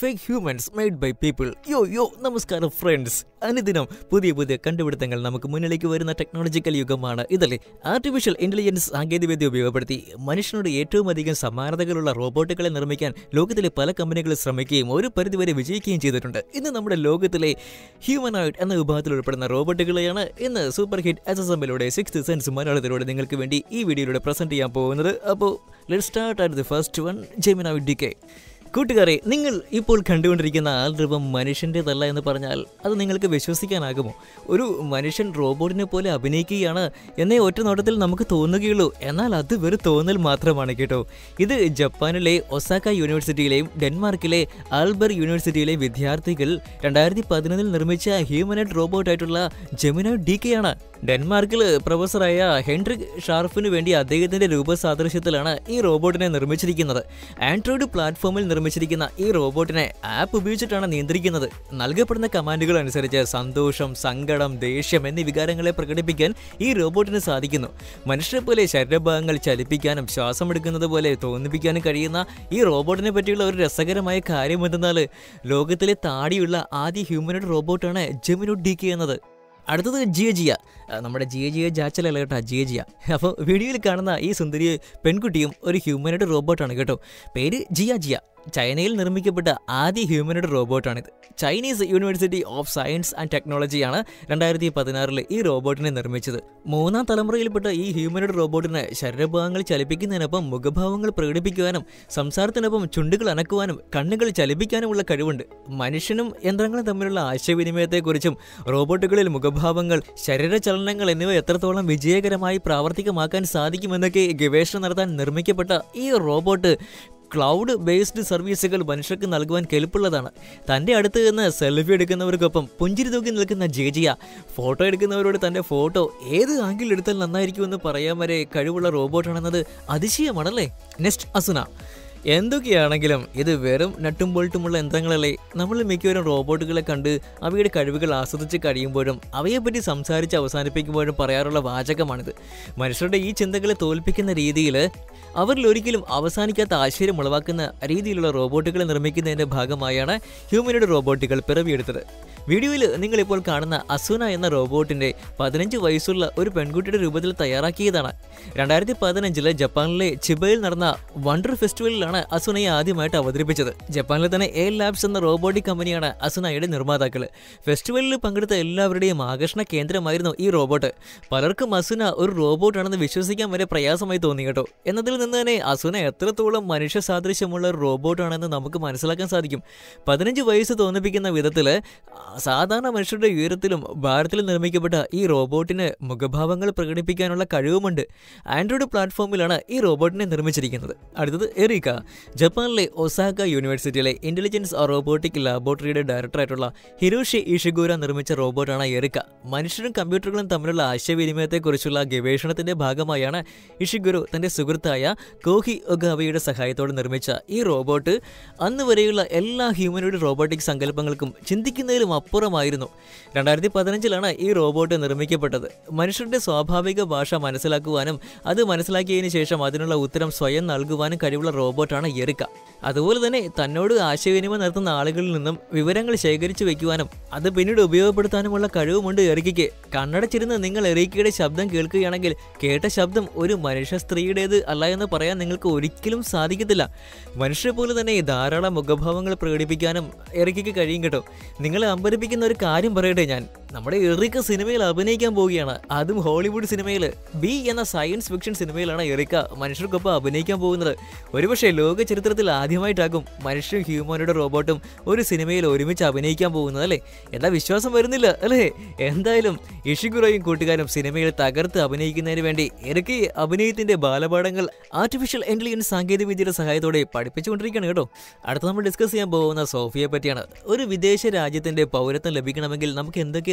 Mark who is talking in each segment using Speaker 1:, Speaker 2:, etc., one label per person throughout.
Speaker 1: fake humans made by people yo yo നമസ്കാരം friends അനുദിനം പുതിയ പുതിയ കണ്ടുപിടുത്തങ്ങൾ നമുക്ക് മുന്നിലേക്ക് വരുന്ന ടെക്നോളജിക്കൽ യുഗമാണ് ഇതല്ലേ ആർട്ടിഫിഷ്യൽ ഇന്റലിജൻസ് സാങ്കേതികവിദ്യ ഉപയോഗപ്പെടുത്തി മനുഷ്യനോട് ഏറ്റവും അധികം സമാനതകളുള്ള റോബോട്ടുകളെ നിർമ്മിക്കാൻ ലോകത്തിലെ പല കമ്പനികളും ശ്രമിക്കുകയും ഒരു പരിധിവരെ വിജയിക്കുകയും ചെയ്തിട്ടുണ്ട് ഇന്ന് നമ്മുടെ ലോകത്തിലെ ഹ്യൂമനോയിഡ് എന്ന വിഭാഗത്തിൽ ഉൾപ്പെടുന്ന റോബോട്ടുകളെയാണ് ഇന്ന് സൂപ്പർ ഹിറ്റ് എസ് എസ് എമ്മിലൂടെ സിക്സ് സെൻസ് മലയാളത്തിലൂടെ നിങ്ങൾക്ക് വേണ്ടി ഈ വീഡിയോയിലൂടെ പ്രസന്റ് ചെയ്യാൻ പോകുന്നത് അപ്പോൾ let start at the first one geminoid D K കൂട്ടുകാരെ നിങ്ങൾ ഇപ്പോൾ കണ്ടുകൊണ്ടിരിക്കുന്ന ആൾ രൂപം മനുഷ്യൻ്റെതല്ല എന്ന് പറഞ്ഞാൽ അത് നിങ്ങൾക്ക് വിശ്വസിക്കാനാകുമോ ഒരു മനുഷ്യൻ റോബോട്ടിനെ പോലെ അഭിനയിക്കുകയാണ് എന്നേ ഒറ്റ നോട്ടത്തിൽ നമുക്ക് തോന്നുകയുള്ളൂ എന്നാൽ അത് വെറും തോന്നൽ മാത്രമാണ് കേട്ടോ ഇത് ജപ്പാനിലെ ഒസാക്ക യൂണിവേഴ്സിറ്റിയിലെയും ഡെൻമാർക്കിലെ ആൽബർ യൂണിവേഴ്സിറ്റിയിലെയും വിദ്യാർത്ഥികൾ രണ്ടായിരത്തി പതിനൊന്നിൽ നിർമ്മിച്ച ഹ്യൂമനൈഡ് റോബോട്ടായിട്ടുള്ള ജെമിനോ ഡി കെ ആണ് ഡെൻമാർക്കിൽ പ്രൊഫസറായ ഹെൻറിക് ഷാർഫിന് വേണ്ടി അദ്ദേഹത്തിന്റെ രൂപസാദൃശ്യത്തിലാണ് ഈ റോബോട്ടിനെ നിർമ്മിച്ചിരിക്കുന്നത് ആൻഡ്രോയിഡ് പ്ലാറ്റ്ഫോമിൽ നിർമ്മിച്ചിരിക്കുന്ന ഈ റോബോട്ടിനെ ആപ്പ് ഉപയോഗിച്ചിട്ടാണ് നിയന്ത്രിക്കുന്നത് നൽകപ്പെടുന്ന കമാൻഡുകൾ അനുസരിച്ച് സന്തോഷം സങ്കടം ദേഷ്യം എന്നീ വികാരങ്ങളെ പ്രകടിപ്പിക്കാൻ ഈ റോബോട്ടിന് സാധിക്കുന്നു മനുഷ്യരെ പോലെ ശരീരഭാഗങ്ങൾ ചലിപ്പിക്കാനും ശ്വാസമെടുക്കുന്നത് പോലെ തോന്നിപ്പിക്കാനും കഴിയുന്ന ഈ റോബോട്ടിനെ പറ്റിയുള്ള ഒരു രസകരമായ കാര്യം എന്തെന്നാൽ ലോകത്തിലെ താടിയുള്ള ആദ്യ ഹ്യൂമനോഡ് റോബോട്ടാണ് ജെമിനോ ഡി കെ എന്നത് അടുത്തത് ജിയ ജിയ ആ, നമ്മുടെ ജിയ ജിയ ജാച്ചലല്ല കേട്ടോ ജിയ ജിയ അപ്പോൾ വീഡിയോയിൽ കാണുന്ന ഈ സുന്ദരി പെൺകുട്ടിയും ഒരു ഹ്യൂമനോഡ് റോബോട്ടാണ് കേട്ടോ പേര് ജിയ ജിയ ചൈനയിൽ നിർമ്മിക്കപ്പെട്ട ആദ്യ ഹ്യൂമനോഡ് റോബോട്ടാണിത് Chinese university of science and ടെക്നോളജിയാണ് രണ്ടായിരത്തി പതിനാറിൽ ഈ റോബോട്ടിനെ നിർമ്മിച്ചത് മൂന്നാം തലമുറയിൽപ്പെട്ട ഈ ഹ്യൂമനോഡ് റോബോട്ടിന് ശരീരഭാഗങ്ങൾ ചലിപ്പിക്കുന്നതിനൊപ്പം മുഖഭാവങ്ങൾ പ്രകടിപ്പിക്കുവാനും സംസാരത്തിനൊപ്പം ചുണ്ടുകൾ അനക്കുവാനും കണ്ണുകൾ ചലിപ്പിക്കാനുമുള്ള കഴിവുണ്ട് മനുഷ്യനും യന്ത്രങ്ങളും തമ്മിലുള്ള ആശയവിനിമയത്തെക്കുറിച്ചും റോബോട്ടുകളിൽ മുഖഭാവങ്ങൾ ശരീരചലനങ്ങൾ എന്നിവ എത്രത്തോളം വിജയകരമായി പ്രാവർത്തികമാക്കാൻ സാധിക്കുമെന്നൊക്കെ ഗവേഷണം നടത്താൻ നിർമ്മിക്കപ്പെട്ട ഈ റോബോട്ട് ക്ലൗഡ് ബേസ്ഡ് സർവീസുകൾ മനുഷ്യർക്ക് നൽകുവാൻ കെൽപ്പുള്ളതാണ് തൻ്റെ അടുത്ത് നിന്ന് സെൽഫി എടുക്കുന്നവർക്കൊപ്പം പുഞ്ചിരി തൂക്കി നിൽക്കുന്ന ജേജിയ ഫോട്ടോ എടുക്കുന്നവരോട് തൻ്റെ ഫോട്ടോ ഏത് ആംഗിൾ എടുത്താൽ നന്നായിരിക്കുമെന്ന് പറയാൻ വരെ കഴിവുള്ള റോബോട്ടാണെന്നത് അതിശയമാണല്ലേ നെക്സ്റ്റ് അസുന എന്തൊക്കെയാണെങ്കിലും ഇത് വെറും നട്ടും ബോൾട്ടുമുള്ള യന്ത്രങ്ങളല്ലേ നമ്മൾ മിക്കവരും റോബോട്ടുകളെ കണ്ട് അവയുടെ കഴിവുകൾ ആസ്വദിച്ച് കഴിയുമ്പോഴും അവയെപ്പറ്റി സംസാരിച്ച് അവസാനിപ്പിക്കുമ്പോഴും പറയാറുള്ള വാചകമാണിത് മനുഷ്യരുടെ ഈ ചിന്തകളെ തോൽപ്പിക്കുന്ന രീതിയിൽ അവരിൽ ഒരിക്കലും അവസാനിക്കാത്ത ആശ്ചര്യം ഉളവാക്കുന്ന രീതിയിലുള്ള റോബോട്ടുകളെ നിർമ്മിക്കുന്നതിൻ്റെ ഭാഗമായാണ് ഹ്യൂമനോഡ് റോബോട്ടുകൾ പിറവിയെടുത്തത് വീഡിയോയിൽ നിങ്ങളിപ്പോൾ കാണുന്ന അസുന എന്ന റോബോട്ടിൻ്റെ പതിനഞ്ച് വയസ്സുള്ള ഒരു പെൺകുട്ടിയുടെ രൂപത്തിൽ തയ്യാറാക്കിയതാണ് രണ്ടായിരത്തി പതിനഞ്ചില് ജപ്പാനിലെ ചിബയിൽ നടന്ന വണ്ടർ ഫെസ്റ്റിവലിലാണ് അസുനയെ ആദ്യമായിട്ട് അവതരിപ്പിച്ചത് ജപ്പാനിലെ തന്നെ എ ലാബ്സ് എന്ന റോബോട്ടിക് കമ്പനിയാണ് അസുനയുടെ നിർമ്മാതാക്കൾ ഫെസ്റ്റിവലിൽ പങ്കെടുത്ത എല്ലാവരുടെയും ആകർഷണ കേന്ദ്രമായിരുന്നു ഈ റോബോട്ട് പലർക്കും അസുന ഒരു റോബോട്ടാണെന്ന് വിശ്വസിക്കാൻ വരെ പ്രയാസമായി തോന്നി കേട്ടോ എന്നതിൽ നിന്ന് തന്നെ അസുന എത്രത്തോളം മനുഷ്യ സാദൃശ്യമുള്ള ഒരു റോബോട്ടാണെന്ന് നമുക്ക് മനസ്സിലാക്കാൻ സാധിക്കും പതിനഞ്ച് വയസ്സ് തോന്നിപ്പിക്കുന്ന വിധത്തിൽ സാധാരണ മനുഷ്യരുടെ ഉയരത്തിലും ഭാരത്തിലും നിർമ്മിക്കപ്പെട്ട ഈ റോബോട്ടിന് മുഖഭാവങ്ങൾ പ്രകടിപ്പിക്കാനുള്ള കഴിവുമുണ്ട് ആൻഡ്രോയിഡ് പ്ലാറ്റ്ഫോമിലാണ് ഈ റോബോട്ടിനെ നിർമ്മിച്ചിരിക്കുന്നത് അടുത്തത് എറിക്ക ജപ്പാനിലെ ഒസാക്ക യൂണിവേഴ്സിറ്റിയിലെ ഇന്റലിജൻസ് റോബോട്ടിക് ലാബോറട്ടറിയുടെ ഡയറക്ടറായിട്ടുള്ള ഹിരോഷി ഇഷിഗൂര നിർമ്മിച്ച റോബോട്ടാണ് എറിക്ക മനുഷ്യരും കമ്പ്യൂട്ടറുകളും തമ്മിലുള്ള ആശയവിനിമയത്തെക്കുറിച്ചുള്ള ഗവേഷണത്തിന്റെ ഭാഗമായാണ് ഇഷിഗുരു തന്റെ സുഹൃത്തായ കോഹി ഒഗാവയുടെ സഹായത്തോടെ നിർമ്മിച്ച ഈ റോബോട്ട് അന്ന് വരെയുള്ള എല്ലാ ഹ്യൂമനോയിഡ് റോബോട്ടിക് സങ്കല്പങ്ങൾക്കും ചിന്തിക്കുന്നതിലും അപ്പുറമായിരുന്നു രണ്ടായിരത്തി പതിനഞ്ചിലാണ് ഈ റോബോട്ട് നിർമ്മിക്കപ്പെട്ടത് മനുഷ്യരുടെ സ്വാഭാവിക ഭാഷ മനസ്സിലാക്കുവാനും അത് മനസ്സിലാക്കിയതിനു ശേഷം അതിനുള്ള ഉത്തരം സ്വയം നൽകുവാനും കഴിവുള്ള റോബോട്ടാണ് എറിക്ക അതുപോലെ തന്നെ തന്നോട് ആശയവിനിമയം നടത്തുന്ന ആളുകളിൽ നിന്നും വിവരങ്ങൾ ശേഖരിച്ചു വെക്കുവാനും അത് പിന്നീട് ഉപയോഗപ്പെടുത്താനുമുള്ള കഴിവുമുണ്ട് എറിക്കയ്ക്ക് കണ്ണടച്ചിരുന്ന് നിങ്ങൾ എറിക്കയുടെ ശബ്ദം കേൾക്കുകയാണെങ്കിൽ കേട്ട ശബ്ദം ഒരു മനുഷ്യ സ്ത്രീയുടേത് അല്ല എന്ന് പറയാൻ നിങ്ങൾക്ക് ഒരിക്കലും സാധിക്കത്തില്ല മനുഷ്യരെ പോലെ തന്നെ ധാരാളം മുഖഭാവങ്ങൾ പ്രകടിപ്പിക്കാനും എറിക്കയ്ക്ക് കഴിയും കേട്ടോ നിങ്ങളെ അമ്പരിപ്പിക്കുന്ന ഒരു കാര്യം പറയട്ടെ ഞാൻ നമ്മുടെ എറിക്ക സിനിമയിൽ അഭിനയിക്കാൻ പോവുകയാണ് അതും ഹോളിവുഡ് സിനിമയിൽ ബി എന്ന സയൻസ് ഫിക്ഷൻ സിനിമയിലാണ് എറിക്ക മനുഷ്യർക്കൊപ്പം അഭിനയിക്കാൻ പോകുന്നത് ഒരുപക്ഷെ ലോക ചരിത്രത്തിൽ ആദ്യമായിട്ടാകും മനുഷ്യരും ഹ്യൂമനോട് റോബോട്ടും ഒരു സിനിമയിൽ ഒരുമിച്ച് അഭിനയിക്കാൻ പോകുന്നത് അല്ലേ എന്താ വിശ്വാസം വരുന്നില്ല അല്ലേ എന്തായാലും ഇഷിഗുറയും കൂട്ടുകാരും സിനിമയിൽ തകർത്ത് അഭിനയിക്കുന്നതിന് വേണ്ടി ഇറക്കി അഭിനയത്തിന്റെ ബാലപാഠങ്ങൾ ആർട്ടിഫിഷ്യൽ ഇന്റലിജൻസ് സാങ്കേതിക വിദ്യയുടെ സഹായത്തോടെ പഠിപ്പിച്ചുകൊണ്ടിരിക്കുകയാണ് കേട്ടോ അടുത്ത നമ്മൾ ഡിസ്കസ് ചെയ്യാൻ പോകുന്ന സോഫിയെ പറ്റിയാണ് ഒരു വിദേശ രാജ്യത്തിന്റെ പൗരത്വം ലഭിക്കണമെങ്കിൽ നമുക്ക് എന്തൊക്കെ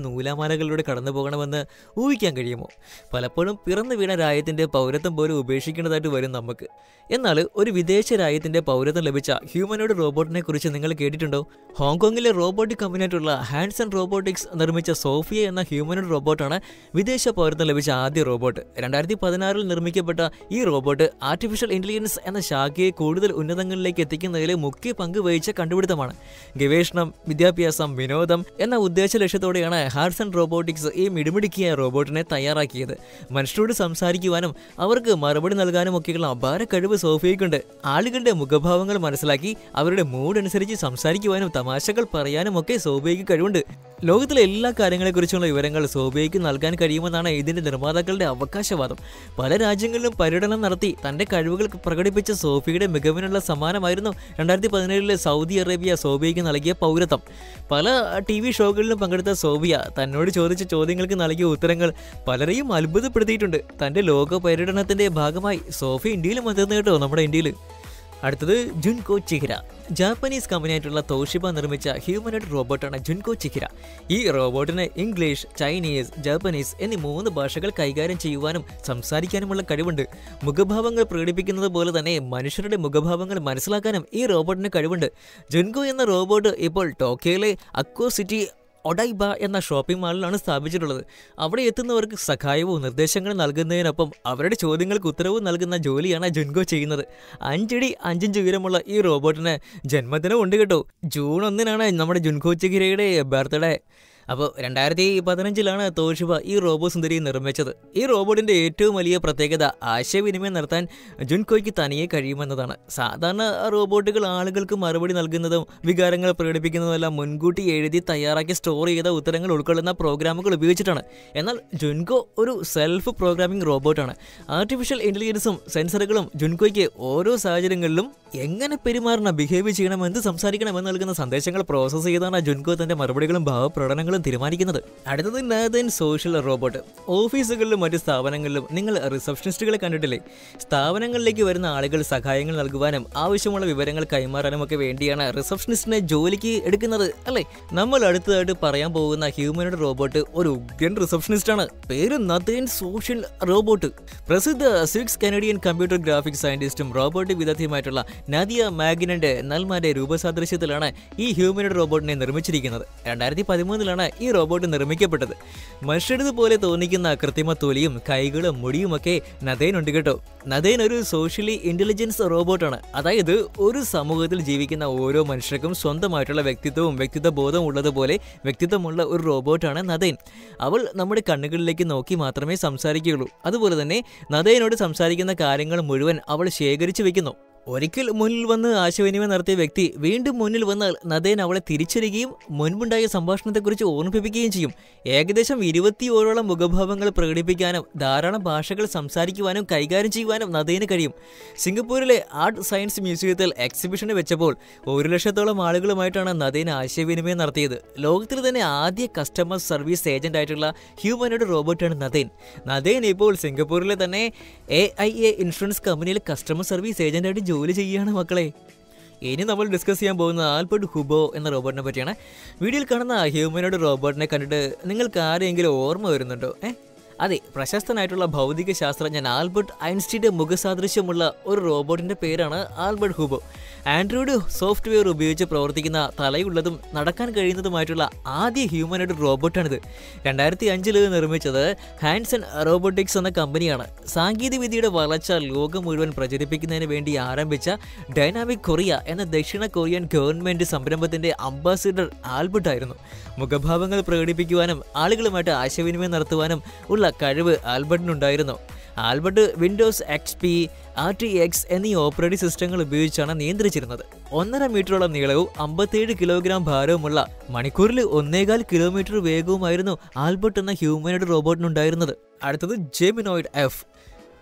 Speaker 1: നൂലാമാലകളിലൂടെ കടന്നു പോകണമെന്ന് ഊഹിക്കാൻ കഴിയുമോ പലപ്പോഴും പിറന്നു വീണ രാജ്യത്തിന്റെ പൗരത്വം പോലും ഉപേക്ഷിക്കേണ്ടതായിട്ട് വരും നമുക്ക് എന്നാൽ ഒരു വിദേശ രാജ്യത്തിന്റെ പൗരത്വം ലഭിച്ച ഹ്യൂമനോയിഡ് റോബോട്ടിനെ കുറിച്ച് നിങ്ങൾ കേട്ടിട്ടുണ്ടോ ഹോങ്കോങ്ങിലെ റോബോട്ടിക് കമ്പനിയായിട്ടുള്ള ഹാൻഡ്സൺ റോബോട്ടിക്സ് നിർമ്മിച്ച സോഫിയ എന്ന ഹ്യൂമനോയിഡ് റോബോട്ടാണ് വിദേശ പൗരത്വം ലഭിച്ച ആദ്യ റോബോട്ട് രണ്ടായിരത്തി പതിനാറിൽ നിർമ്മിക്കപ്പെട്ട ഈ റോബോട്ട് ആർട്ടിഫിഷ്യൽ ഇന്റലിജൻസ് എന്ന ശാഖയെ കൂടുതൽ ഉന്നതങ്ങളിലേക്ക് എത്തിക്കുന്നതിൽ മുഖ്യ പങ്ക് വഹിച്ച കണ്ടുപിടുത്തമാണ് ഗവേഷണം വിദ്യാഭ്യാസം വിനോദം എന്ന ഉദ്ദേശ ലക്ഷ്യത്തോടെയാണ് ഹാർസൺ റോബോട്ടിക്സ് ഈ മിടുമിടുക്കിയ റോബോട്ടിനെ തയ്യാറാക്കിയത് മനുഷ്യരോട് സംസാരിക്കുവാനും അവർക്ക് മറുപടി നൽകാനും ഒക്കെയുള്ള അപാര കഴിവ് സോഫിയയ്ക്കുണ്ട് ആളുകളുടെ മുഖഭാവങ്ങൾ മനസ്സിലാക്കി അവരുടെ മൂഡ് അനുസരിച്ച് സംസാരിക്കുവാനും തമാശകൾ പറയാനും ഒക്കെ സോഫിയയ്ക്ക് കഴിവുണ്ട് ലോകത്തിലെ എല്ലാ കാര്യങ്ങളെക്കുറിച്ചുള്ള വിവരങ്ങൾ സോഫിയയ്ക്ക് നൽകാൻ കഴിയുമെന്നാണ് ഇതിന്റെ നിർമ്മാതാക്കളുടെ അവകാശവാദം പല രാജ്യങ്ങളിലും പര്യടനം നടത്തി തന്റെ കഴിവുകൾ പ്രകടിപ്പിച്ച സോഫിയയുടെ മികവിനുള്ള സമ്മാനമായിരുന്നു രണ്ടായിരത്തി പതിനേഴിലെ സൗദി അറേബ്യ സോഫിയയ്ക്ക് നൽകിയ പൗരത്വം പല ടി വി ഷോകളിലും പങ്കെടുത്ത സോഫിയ തന്നോട് ചോദിച്ച ചോദ്യങ്ങൾക്ക് നൽകിയ ഉത്തരങ്ങൾ പലരെയും അത്ഭുതപ്പെടുത്തിയിട്ടുണ്ട് തന്റെ ലോക പര്യടനത്തിന്റെ ഭാഗമായി സോഫി ഇന്ത്യയിലും വന്നിരുന്നു കേട്ടോ നമ്മുടെ ഇന്ത്യയിൽ അടുത്തത് ജുൻകോ ചിഹിര ജാപ്പനീസ് കമ്പനിയായിട്ടുള്ള തോഷിബ നിർമ്മിച്ച ഹ്യൂമനോയിഡ് റോബോട്ടാണ് ജുൻകോ ചിഹിര ഈ റോബോട്ടിന് ഇംഗ്ലീഷ് ചൈനീസ് ജാപ്പനീസ് എന്നീ മൂന്ന് ഭാഷകൾ കൈകാര്യം ചെയ്യുവാനും സംസാരിക്കാനുമുള്ള കഴിവുണ്ട് മുഖഭാവങ്ങൾ പ്രകടിപ്പിക്കുന്നത് പോലെ തന്നെ മനുഷ്യരുടെ മുഖഭാവങ്ങൾ മനസ്സിലാക്കാനും ഈ റോബോട്ടിന് കഴിവുണ്ട് ജുൻകോ എന്ന റോബോട്ട് ഇപ്പോൾ ടോക്കിയോയിലെ അക്കോ സിറ്റി ഒഡൈബ എന്ന ഷോപ്പിംഗ് മാളിലാണ് സ്ഥാപിച്ചിട്ടുള്ളത് അവിടെ എത്തുന്നവർക്ക് സഹായവും നിർദ്ദേശങ്ങളും നൽകുന്നതിനൊപ്പം അവരുടെ ചോദ്യങ്ങൾക്ക് ഉത്തരവും നൽകുന്ന ജോലിയാണ് ജുൻഗോ ചെയ്യുന്നത് അഞ്ചടി അഞ്ചിഞ്ച് ഉയരമുള്ള ഈ റോബോട്ടിന് ജന്മദിനം ഉണ്ട് കേട്ടോ ജൂൺ ഒന്നിനാണ് നമ്മുടെ ജുൻഗോ ചിഗിരയുടെ ബർത്ത്ഡേ അപ്പോൾ രണ്ടായിരത്തി പതിനഞ്ചിലാണ് തോഷിബ ഈ റോബോ സുന്ദരി നിർമ്മിച്ചത് ഈ റോബോട്ടിൻ്റെ ഏറ്റവും വലിയ പ്രത്യേകത ആശയവിനിമയം നടത്താൻ ജുൻകോയ്ക്ക് തനിയെ കഴിയുമെന്നതാണ് സാധാരണ റോബോട്ടുകൾ ആളുകൾക്ക് മറുപടി നൽകുന്നതും വികാരങ്ങൾ പ്രകടിപ്പിക്കുന്നതുമെല്ലാം മുൻകൂട്ടി എഴുതി തയ്യാറാക്കി സ്റ്റോർ ചെയ്ത ഉത്തരങ്ങൾ ഉൾക്കൊള്ളുന്ന പ്രോഗ്രാമുകൾ ഉപയോഗിച്ചിട്ടാണ് എന്നാൽ ജുൻകോ ഒരു സെൽഫ് പ്രോഗ്രാമിംഗ് റോബോട്ടാണ് ആർട്ടിഫിഷ്യൽ ഇൻ്റലിജൻസും സെൻസറുകളും ജുൻകോയ്ക്ക് ഓരോ സാഹചര്യങ്ങളിലും എങ്ങനെ പെരുമാറണം ബിഹേവ് ചെയ്യണം എന്ത് സംസാരിക്കണം എന്ന് നൽകുന്ന സന്ദേശങ്ങൾ പ്രോസസ്സ് ചെയ്താണ് ജുൻകോ തന്റെ മറുപടികളും ഭാവപ്രകടനങ്ങളും തീരുമാനിക്കുന്നത് അടുത്തത് നാദൻ സോഷ്യൽ റോബോട്ട് ഓഫീസുകളിലും മറ്റ് സ്ഥാപനങ്ങളിലും നിങ്ങൾ റിസപ്ഷനിസ്റ്റുകളെ കണ്ടിട്ടില്ലേ സ്ഥാപനങ്ങളിലേക്ക് വരുന്ന ആളുകൾ സഹായങ്ങൾ നൽകുവാനും ആവശ്യമുള്ള വിവരങ്ങൾ കൈമാറാനും ഒക്കെ വേണ്ടിയാണ് റിസപ്ഷനിസ്റ്റിനെ ജോലിക്ക് എടുക്കുന്നത് അല്ലേ നമ്മൾ അടുത്തതായിട്ട് പറയാൻ പോകുന്ന ഹ്യൂമനോട് റോബോട്ട് ഒരു ഉഗ്രൻ റിസപ്ഷനിസ്റ്റ് ആണ് പേര് നദേൻ സോഷ്യൽ റോബോട്ട് പ്രസിദ്ധ സിക്സ് കനഡിയൻ കമ്പ്യൂട്ടർ ഗ്രാഫിക്സ് സയന്റിസ്റ്റും റോബോട്ടിക് വിദഗ്ധയുമായിട്ടുള്ള നദിയ മാഗിനന്റെ നൽമാന്റെ രൂപസാദൃശ്യത്തിലാണ് ഈ ഹ്യൂമനോട് റോബോട്ടിനെ നിർമ്മിച്ചിരിക്കുന്നത് രണ്ടായിരത്തി പതിമൂന്നിലാണ് ഈ റോബോട്ട് നിർമ്മിക്കപ്പെട്ടത് മനുഷ്യരുത് പോലെ തോന്നിക്കുന്ന കൃത്രിമ തൊലിയും കൈകളും മുടിയുമൊക്കെ നദേൻ ഉണ്ട് കേട്ടോ നദേൻ ഒരു സോഷ്യലി ഇന്റലിജൻസ് റോബോട്ടാണ് അതായത് ഒരു സമൂഹത്തിൽ ജീവിക്കുന്ന ഓരോ മനുഷ്യർക്കും സ്വന്തമായിട്ടുള്ള വ്യക്തിത്വവും വ്യക്തിത്വ ബോധവും ഉള്ളതുപോലെ വ്യക്തിത്വമുള്ള ഒരു റോബോട്ടാണ് നദേൻ അവൾ നമ്മുടെ കണ്ണുകളിലേക്ക് നോക്കി മാത്രമേ സംസാരിക്കുകയുള്ളൂ അതുപോലെ തന്നെ നദേനോട് സംസാരിക്കുന്ന കാര്യങ്ങൾ മുഴുവൻ അവൾ ശേഖരിച്ചു വെക്കുന്നു ഒരിക്കൽ മുന്നിൽ വന്ന് ആശയവിനിമയം നടത്തിയ വ്യക്തി വീണ്ടും മുന്നിൽ വന്നാൽ നദേൻ അവളെ തിരിച്ചറിയുകയും മുൻപുണ്ടായ സംഭാഷണത്തെക്കുറിച്ച് ഓർമ്മിപ്പിക്കുകയും ചെയ്യും ഏകദേശം ഇരുപത്തിയോരോളം മുഖഭാവങ്ങൾ പ്രകടിപ്പിക്കാനും ധാരാളം ഭാഷകൾ സംസാരിക്കുവാനും കൈകാര്യം ചെയ്യുവാനും നദേന് കഴിയും സിംഗപ്പൂരിലെ ആർട്ട് സയൻസ് മ്യൂസിയത്തിൽ എക്സിബിഷന് വെച്ചപ്പോൾ ഒരു ലക്ഷത്തോളം ആളുകളുമായിട്ടാണ് നദേൻ ആശയവിനിമയം നടത്തിയത് ലോകത്തിൽ തന്നെ ആദ്യ കസ്റ്റമർ സർവീസ് ഏജന്റ് ആയിട്ടുള്ള ഹ്യൂമനോട് റോബോട്ടാണ് നദേൻ നദേൻ ഇപ്പോൾ സിംഗപ്പൂരിലെ തന്നെ എ ഐ എ ഇൻഷുറൻസ് കമ്പനിയിൽ കസ്റ്റമർ സർവീസ് ഏജന്റായിട്ട് ജോലി ചെയ്യുകയാണ് മക്കളെ ഇനി നമ്മൾ ഡിസ്കസ് ചെയ്യാൻ പോകുന്ന ആൽബർട്ട് ഹുബോ എന്ന റോബോട്ടിനെ പറ്റിയാണ് വീഡിയോയിൽ കാണുന്ന ഹ്യൂമനോട് റോബോട്ടിനെ കണ്ടിട്ട് നിങ്ങൾക്ക് ആരെങ്കിലും ഓർമ്മ വരുന്നുണ്ടോ ഏ അതെ പ്രശസ്തനായിട്ടുള്ള ഭൗതിക ശാസ്ത്രജ്ഞൻ ആൽബർട്ട് ഐൻസ്റ്റീൻ്റെ മുഖസാദൃശ്യമുള്ള ഒരു റോബോട്ടിന്റെ പേരാണ് ആൽബർട്ട് ഹുബോ ആൻഡ്രോയിഡ് സോഫ്റ്റ്വെയർ ഉപയോഗിച്ച് പ്രവർത്തിക്കുന്ന തലയുള്ളതും നടക്കാൻ കഴിയുന്നതുമായിട്ടുള്ള ആദ്യ ഹ്യൂമനോയിഡ് റോബോട്ടാണിത് രണ്ടായിരത്തി അഞ്ചിൽ നിർമ്മിച്ചത് ഹാൻഡ്സൺ റോബോട്ടിക്സ് എന്ന കമ്പനിയാണ് സാങ്കേതികവിദ്യയുടെ വളർച്ച ലോകം മുഴുവൻ പ്രചരിപ്പിക്കുന്നതിന് വേണ്ടി ആരംഭിച്ച ഡൈനാമിക് കൊറിയ എന്ന ദക്ഷിണ കൊറിയൻ ഗവൺമെന്റ് സംരംഭത്തിന്റെ അംബാസിഡർ ആൽബർട്ട് ആയിരുന്നു മുഖഭാവങ്ങൾ പ്രകടിപ്പിക്കുവാനും ആളുകളുമായിട്ട് ആശയവിനിമയം നടത്തുവാനും ഉള്ള കഴിവ് ആൽബർട്ടിനുണ്ടായിരുന്നു Albert Windows X P R T X എന്നീ ഓപ്പറേറ്റിംഗ് സിസ്റ്റങ്ങൾ ഉപയോഗിച്ചാണ് നിയന്ത്രിച്ചിരുന്നത് ഒന്നര മീറ്ററോളം നീളവും അമ്പത്തേഴ് കിലോഗ്രാം ഭാരവുമുള്ള മണിക്കൂറിൽ ഒന്നേകാൽ കിലോമീറ്റർ വേഗവുമായിരുന്നു ആൽബർട്ട് എന്ന ഹ്യൂമനോയിഡ് റോബോട്ടിനുണ്ടായിരുന്നത് അടുത്തത് ജെമിനോയിഡ് എഫ്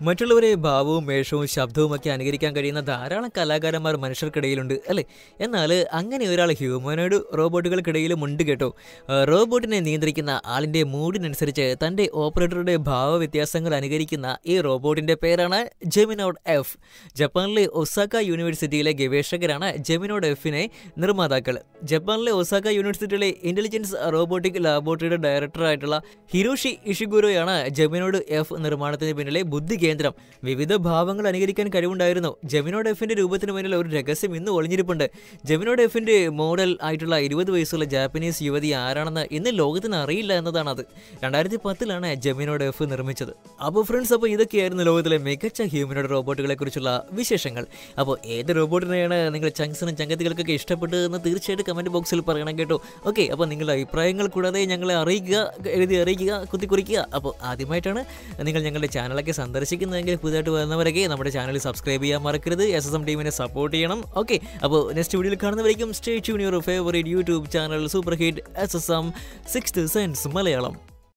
Speaker 1: മറ്റുള്ളവരെ ഭാവവും വേഷവും ശബ്ദവും ഒക്കെ അനുകരിക്കാൻ കഴിയുന്ന ധാരാളം കലാകാരന്മാർ മനുഷ്യർക്കിടയിലുണ്ട് അല്ലേ എന്നാൽ അങ്ങനെ ഒരാൾ ഹ്യൂമനോയിഡ് റോബോട്ടുകൾക്കിടയിലും ഉണ്ട് കേട്ടോ ആ, റോബോട്ടിനെ നിയന്ത്രിക്കുന്ന ആളിൻ്റെ മൂഡിനനുസരിച്ച് തൻ്റെ ഓപ്പറേറ്ററുടെ ഭാവവ്യത്യാസങ്ങൾ അനുകരിക്കുന്ന ഈ റോബോട്ടിൻ്റെ പേരാണ് ജെമിനോഡ് എഫ് ജപ്പാനിലെ ഒസാക്ക യൂണിവേഴ്സിറ്റിയിലെ ഗവേഷകരാണ് ജെമിനോഡ് എഫിനെ നിർമ്മാതാക്കൾ ജപ്പാനിലെ ഒസാക്ക യൂണിവേഴ്സിറ്റിയിലെ ഇന്റലിജൻസ് റോബോട്ടിക് ലാബോറട്ടറിയുടെ ഡയറക്ടറായിട്ടുള്ള ഹിരോഷി ഇഷിഗുരോയാണ് ജെമിനോഡ് എഫ് നിർമ്മാണത്തിന് പിന്നിലെ ബുദ്ധി കേന്ദ്രം വിവിധ ഭാവങ്ങൾ അനുകരിക്കാൻ കഴിവുണ്ടായിരുന്നു ജെമിനോഡ് എഫിന്റെ രൂപത്തിന് പിന്നിൽ ഒരു രഹസ്യം ഇന്ന് ഒളിഞ്ഞിരിപ്പുണ്ട് ജെമിനോഡ് എഫിന്റെ മോഡൽ ആയിട്ടുള്ള ഇരുപത് വയസ്സുള്ള ജാപ്പനീസ് യുവതി ആരാണെന്ന് ഇന്ന് ലോകത്തിന് അറിയില്ല എന്നതാണ് അത് രണ്ടായിരത്തി പത്തിലാണ് ജെമിനോഡ് എഫ് നിർമ്മിച്ചത് അപ്പോൾ ഫ്രണ്ട്സ് അപ്പോൾ ഇതൊക്കെയായിരുന്നു ലോകത്തിലെ മികച്ച ഹ്യൂമനോഡ് റോബോട്ടുകളെ കുറിച്ചുള്ള വിശേഷങ്ങൾ അപ്പോൾ ഏത് റോബോട്ടിനെയാണ് നിങ്ങൾ ചങ്സിനും ചങ്കത്തികൾക്കൊക്കെ ഇഷ്ടപ്പെട്ടതെന്ന് തീർച്ചയായിട്ടും കമൻറ്റ് ബോക്സിൽ പറയണം കേട്ടോ ഓക്കെ അപ്പോൾ നിങ്ങളുടെ അഭിപ്രായങ്ങൾ കൂടാതെ ഞങ്ങളെ അറിയിക്കുക എഴുതി അറിയിക്കുക കുത്തിക്കുറിക്കുക അപ്പോൾ ആദ്യമായിട്ടാണ് നിങ്ങൾ ഞങ്ങളുടെ ചാനലൊക്കെ സന്ദർശിക്കുന്നതെങ്കിൽ പുതുതായിട്ട് വരുന്നവരൊക്കെ നമ്മുടെ ചാനൽ സബ്സ്ക്രൈബ് ചെയ്യാൻ മറക്കരുത് എസ് എസ് എം ടീമിനെ സപ്പോർട്ട് ചെയ്യണം ഓക്കെ അപ്പോൾ നെക്സ്റ്റ് വീഡിയോയിൽ കാണുന്നവരേക്കും stay tune your favourite YouTube channel super hit S S M six sense Malayalam